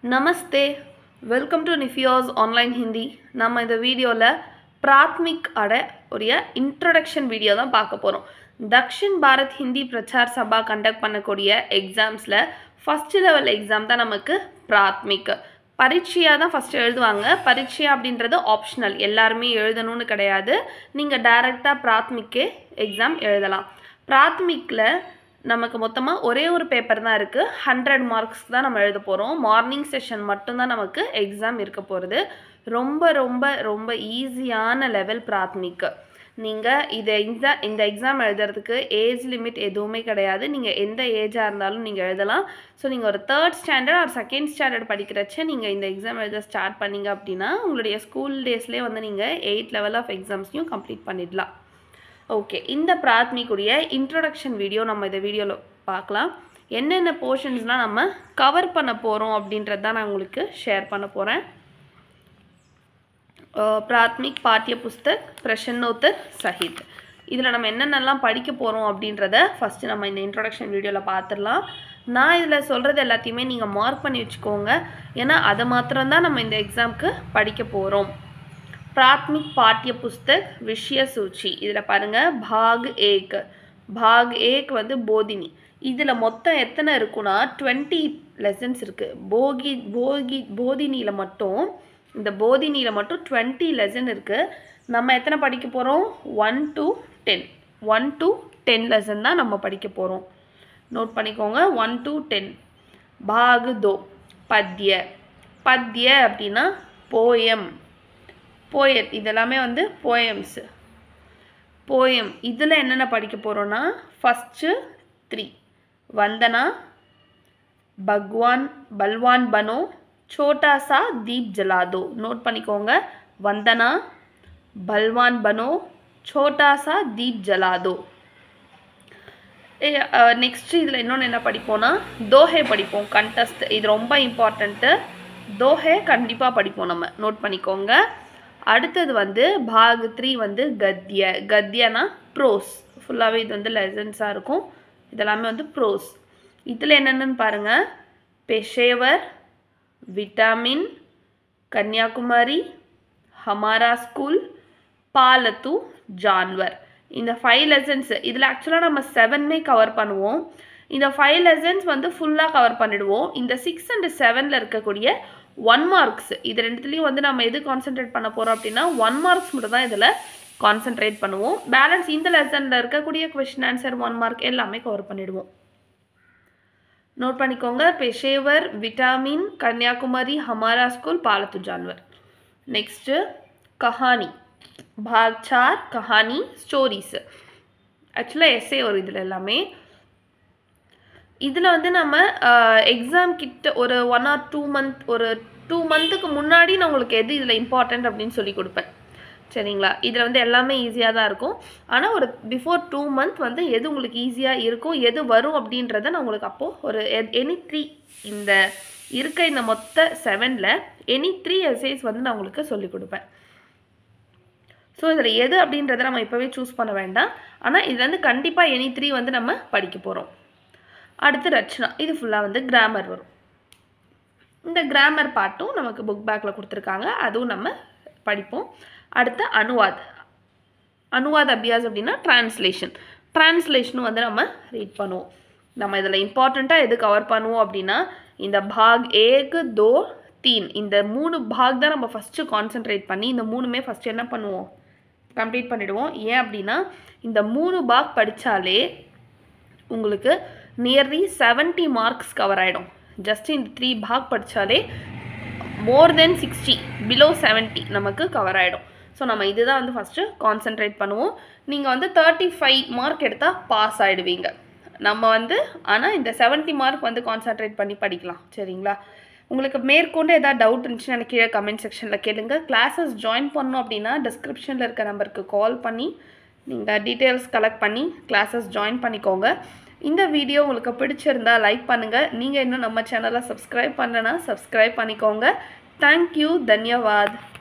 Namaste welcome to நிஃபியோஸ் online Hindi நம்ம இந்த வீடியோவில் பிராத்மிக் அட உடைய இன்ட்ரடக்ஷன் வீடியோ தான் பார்க்க போகிறோம் தக்ஷின் பாரத் ஹிந்தி பிரச்சார் சபா கண்டக்ட் பண்ணக்கூடிய எக்ஸாம்ஸில் ஃபஸ்ட் லெவல் எக்ஸாம் தான் நமக்கு பிராத்மிக் பரீட்சையாக தான் ஃபஸ்ட்டு எழுதுவாங்க பரீட்சை அப்படின்றது ஆப்ஷனல் எல்லாருமே எழுதணும்னு கிடையாது நீங்கள் டைரெக்டாக பிராத்மிக்கே எக்ஸாம் எழுதலாம் பிராத்மிக்கில் நமக்கு மொத்தமாக ஒரே ஒரு பேப்பர் தான் இருக்குது ஹண்ட்ரட் மார்க்ஸ் தான் நம்ம எழுத போகிறோம் மார்னிங் செஷன் மட்டும்தான் நமக்கு எக்ஸாம் இருக்க போகிறது ரொம்ப ரொம்ப ரொம்ப ஈஸியான லெவல் பிராத்மிக் நீங்கள் இதை இந்த இந்த எக்ஸாம் எழுதுறதுக்கு ஏஜ் லிமிட் எதுவுமே கிடையாது நீங்கள் எந்த ஏஜாக இருந்தாலும் நீங்கள் எழுதலாம் ஸோ நீங்கள் ஒரு third standard or second standard படிக்கிறச்ச நீங்கள் இந்த எக்ஸாம் எழுத ஸ்டார்ட் பண்ணீங்க அப்படின்னா உங்களுடைய ஸ்கூல் டேஸ்லேயே வந்து நீங்கள் எயிட் லெவல் ஆஃப் எக்ஸாம்ஸையும் கம்ப்ளீட் பண்ணிடலாம் ஓகே இந்த பிராத்மிக்குரிய இன்ட்ரொடக்ஷன் வீடியோ நம்ம இந்த வீடியோவில் பார்க்கலாம் என்னென்ன போர்ஷன்ஸ்லாம் நம்ம கவர் பண்ண போகிறோம் அப்படின்றது தான் நான் உங்களுக்கு ஷேர் பண்ண போகிறேன் பிராத்மிக் பாட்டிய புஸ்தக் பிரசன்னோத்தர் சஹித் இதில் நம்ம என்னென்னலாம் படிக்க போகிறோம் அப்படின்றத ஃபஸ்ட்டு நம்ம இந்த இன்ட்ரொடக்ஷன் வீடியோவில் பார்த்துடலாம் நான் இதில் சொல்கிறது எல்லாத்தையுமே நீங்கள் மார்க் பண்ணி வச்சுக்கோங்க ஏன்னா அதை மாத்திரம்தான் நம்ம இந்த எக்ஸாமுக்கு படிக்க போகிறோம் பிராத்மிக் பாட்டிய புஸ்தக் விஷய சூச்சி இதில் பாருங்கள் பாக் ஏக் பாக் ஏக் வந்து போதினி இதில் மொத்தம் எத்தனை இருக்குன்னா டுவெண்ட்டி லெசன்ஸ் இருக்குது போகி போகி போதினியில் மட்டும் இந்த போதினியில் மட்டும் டுவெண்ட்டி லெசன் இருக்குது நம்ம எத்தனை படிக்க போகிறோம் one to ten one to ten lesson தான் நம்ம படிக்க போகிறோம் நோட் பண்ணிக்கோங்க ஒன் டு டென் பாகு தோ பத்ய பத்ய அப்படின்னா போயம் போயட் இதெல்லாமே வந்து போயம்ஸு போயம் இதில் என்னென்ன படிக்க போகிறோன்னா ஃபஸ்ட்டு த்ரீ வந்தனா பக்வான் பல்வான் பனோ சோட்டா சா தீப் ஜலாதோ நோட் பண்ணிக்கோங்க வந்தனா பல்வான் பனோ சோட்டா சா தீப் ஜலாதோ நெக்ஸ்ட் இதில் இன்னொன்று என்ன படிப்போம்னா தோஹே படிப்போம் கண்டஸ்ட் இது ரொம்ப இம்பார்ட்டண்ட்டு தோஹே கண்டிப்பாக படிப்போம் நம்ம நோட் பண்ணிக்கோங்க அடுத்தது வந்து பாக் த்ரீ வந்து கத்திய கத்தியனா ப்ரோஸ் ஃபுல்லாகவே இது வந்து லெசன்ஸாக இருக்கும் இதெல்லாமே வந்து ப்ரோஸ் இதில் என்னென்னு பாருங்கள் பெஷேவர் விட்டாமின் கன்னியாகுமரி ஹமாரா ஸ்கூல் பாலத்து ஜான்வர் இந்த ஃபைவ் லெசன்ஸ் இதில் ஆக்சுவலாக நம்ம செவன்மே கவர் பண்ணுவோம் இந்த ஃபைவ் லெசன்ஸ் வந்து ஃபுல்லாக கவர் பண்ணிடுவோம் இந்த சிக்ஸ் அண்ட் செவனில் இருக்கக்கூடிய ஒன் மார்க்ஸ் இது ரெண்டுத்துலேயும் வந்து நம்ம எது கான்சென்ட்ரேட் பண்ண போகிறோம் அப்படின்னா ஒன் மார்க்ஸ் மட்டும் தான் இதில் கான்சென்ட்ரேட் பண்ணுவோம் பேலன்ஸ் இந்த லெசனில் இருக்கக்கூடிய கொஷின் ஆன்சர் ஒன் மார்க் எல்லாமே கவர் பண்ணிடுவோம் நோட் பண்ணிக்கோங்க பெஷேவர் விட்டாமின் கன்னியாகுமரி ஹமாரா ஸ்கூல் பாலத்து ஜான்வர் நெக்ஸ்ட்டு கஹானி பாக் சார் கஹானி ஸ்டோரிஸ் ஆக்சுவலாக எஸ்ஏ வரும் இதில் எல்லாமே இதில் வந்து நம்ம எக்ஸாம் கிட்ட ஒரு ஒன் ஆர் டூ மந்த் ஒரு டூ மந்த்துக்கு முன்னாடி நான் உங்களுக்கு எது இதில் இம்பார்ட்டண்ட் அப்படின்னு சொல்லி கொடுப்பேன் சரிங்களா இதில் வந்து எல்லாமே ஈஸியாக தான் இருக்கும் ஆனால் ஒரு பிஃபோர் டூ மந்த் வந்து எது உங்களுக்கு ஈஸியாக இருக்கும் எது வரும் அப்படின்றத நான் உங்களுக்கு அப்போது ஒரு எனி த்ரீ இந்த இருக்க இந்த மொத்த செவனில் எனி த்ரீ எஸ்ஐஸ் வந்து நான் உங்களுக்கு சொல்லிக் கொடுப்பேன் ஸோ இதில் எது அப்படின்றத நம்ம இப்போவே சூஸ் பண்ண வேண்டாம் ஆனால் இது வந்து கண்டிப்பாக எனி த்ரீ வந்து நம்ம படிக்க போகிறோம் அடுத்து ரச்சனா இது ஃபுல்லாக வந்து கிராமர் வரும் இந்த கிராமர் பாட்டும் நமக்கு புக் பேக்கில் கொடுத்துருக்காங்க அதுவும் நம்ம படிப்போம் அடுத்து அனுவாத் அனுவாத் அபியாஸ் அப்படின்னா டிரான்ஸ்லேஷன் டிரான்ஸ்லேஷனும் வந்து நம்ம ரீட் பண்ணுவோம் நம்ம இதில் இம்பார்ட்டண்ட்டாக எது கவர் பண்ணுவோம் அப்படின்னா இந்த பாக் ஏக்கு தோ தீன் இந்த மூணு பாக் தான் நம்ம ஃபஸ்ட்டு கான்சென்ட்ரேட் பண்ணி இந்த மூணுமே ஃபஸ்ட்டு என்ன பண்ணுவோம் கம்ப்ளீட் பண்ணிவிடுவோம் ஏன் அப்படின்னா இந்த மூணு பாக் படித்தாலே உங்களுக்கு நியர்லி செவன்ட்டி மார்க்ஸ் கவர் ஆகிடும் ஜஸ்ட் இந்த த்ரீ பாக் படித்தாலே more than sixty below seventy நமக்கு கவர் ஆகிடும் ஸோ நம்ம இதுதான் வந்து ஃபஸ்ட்டு கான்சென்ட்ரேட் பண்ணுவோம் நீங்கள் வந்து தேர்ட்டி ஃபைவ் மார்க் எடுத்தால் பாஸ் ஆகிடுவீங்க நம்ம வந்து ஆனால் இந்த செவன்ட்டி மார்க் வந்து கான்சென்ட்ரேட் பண்ணி படிக்கலாம் சரிங்களா உங்களுக்கு மேற்கொண்டு ஏதாவது டவுட் இருந்துச்சுன்னா எனக்கு கீழே கமெண்ட் செக்ஷனில் கேளுங்க கிளாஸஸ் ஜாயின் பண்ணோம் அப்படின்னா டிஸ்கிரிப்ஷனில் இருக்க நம்பருக்கு கால் பண்ணி நீங்கள் டீட்டெயில்ஸ் கலெக்ட் பண்ணி கிளாஸஸ் ஜாயின் பண்ணிக்கோங்க இந்த வீடியோ உங்களுக்கு பிடிச்சிருந்தா லைக் பண்ணுங்கள் நீங்கள் இன்னும் நம்ம சேனலை சப்ஸ்கிரைப் பண்ணலன்னா சப்ஸ்கிரைப் பண்ணிக்கோங்க தேங்க்யூ தன்யவாத்